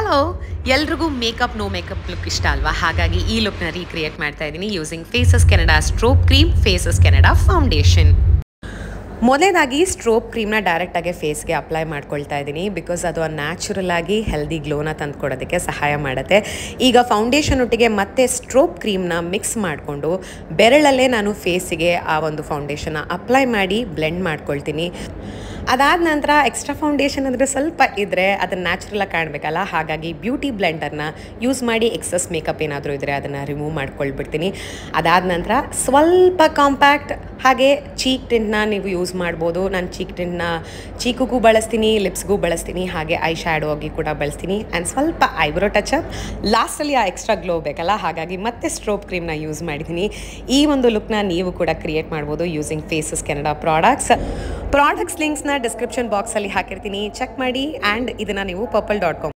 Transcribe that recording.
ಎಲ್ರಿಗೂ makeup no makeup look ಇಷ್ಟ ಅಲ್ವಾ ಹಾಗಾಗಿ ಈ ಲುಕ್ನ ರೀಕ್ರಿಯೇಟ್ ಮಾಡ್ತಾ ಇದ್ದೀನಿ using Faces Canada strobe cream Faces Canada foundation ಮೊದಲೇದಾಗಿ ಸ್ಟ್ರೋಪ್ ಕ್ರೀಮ್ನ ಡೈರೆಕ್ಟಾಗಿ ಫೇಸ್ಗೆ ಅಪ್ಲೈ ಮಾಡ್ಕೊಳ್ತಾ ಇದ್ದೀನಿ ಬಿಕಾಸ್ ಅದು ನ್ಯಾಚುರಲ್ ಆಗಿ ಹೆಲ್ದಿ ಗ್ಲೋನ ತಂದುಕೊಡೋದಕ್ಕೆ ಸಹಾಯ ಮಾಡುತ್ತೆ ಈಗ ಫೌಂಡೇಶನ್ ಒಟ್ಟಿಗೆ ಮತ್ತೆ ಸ್ಟ್ರೋಪ್ ಕ್ರೀಮ್ನ ಮಿಕ್ಸ್ ಮಾಡಿಕೊಂಡು ಬೆರಳಲ್ಲೇ ನಾನು ಫೇಸಿಗೆ ಆ ಒಂದು ಫೌಂಡೇಶನ್ನ ಅಪ್ಲೈ ಮಾಡಿ ಬ್ಲೆಂಡ್ ಮಾಡ್ಕೊಳ್ತೀನಿ ಅದಾದ ನಂತರ ಎಕ್ಸ್ಟ್ರಾ ಫೌಂಡೇಶನ್ ಅಂದರೆ ಸ್ವಲ್ಪ ಇದ್ದರೆ ಅದನ್ನು ನ್ಯಾಚುರಲಾಗಿ ಕಾಣಬೇಕಲ್ಲ ಹಾಗಾಗಿ ಬ್ಯೂಟಿ ಬ್ಲೆಂಡರ್ನ ಯೂಸ್ ಮಾಡಿ ಎಕ್ಸಸ್ ಮೇಕಪ್ ಏನಾದರೂ ಇದ್ದರೆ ಅದನ್ನು ರಿಮೂವ್ ಮಾಡ್ಕೊಳ್ಬಿಡ್ತೀನಿ ಅದಾದ ನಂತರ ಸ್ವಲ್ಪ ಕಾಂಪ್ಯಾಕ್ಟ್ ಹಾಗೆ ಚೀಕ್ ಟಿಂಟ್ನ ನೀವು ಯೂಸ್ ಮಾಡ್ಬೋದು ನಾನು ಚೀಕ್ ಟಿಂಟ್ನ ಚೀಕಿಗೂ ಬಳಸ್ತೀನಿ ಲಿಪ್ಸ್ಗೂ ಬಳಸ್ತೀನಿ ಹಾಗೆ ಐ ಶ್ಯಾಡೋ ಆಗಿ ಕೂಡ ಬಳಸ್ತೀನಿ ಆ್ಯಂಡ್ ಸ್ವಲ್ಪ ಐಬ್ರೋ ಟಚಪ್ ಲಾಸ್ಟಲ್ಲಿ ಆ ಎಕ್ಸ್ಟ್ರಾ ಗ್ಲೋ ಬೇಕಲ್ಲ ಹಾಗಾಗಿ ಮತ್ತೆ ಸ್ಟ್ರೋಪ್ ಕ್ರೀಮ್ನ ಯೂಸ್ ಮಾಡಿದ್ದೀನಿ ಈ ಒಂದು ಲುಕ್ನ ನೀವು ಕೂಡ ಕ್ರಿಯೇಟ್ ಮಾಡ್ಬೋದು using Faces Canada products products ಲಿಂಕ್ಸ್ನ ಡಿಸ್ಕ್ರಿಪ್ಷನ್ ಬಾಕ್ಸಲ್ಲಿ ಹಾಕಿರ್ತೀನಿ ಚೆಕ್ ಮಾಡಿ ಆ್ಯಂಡ್ ಇದನ್ನು ನೀವು ಪರ್ಪಲ್ ಡಾಟ್ ಕಾಮ್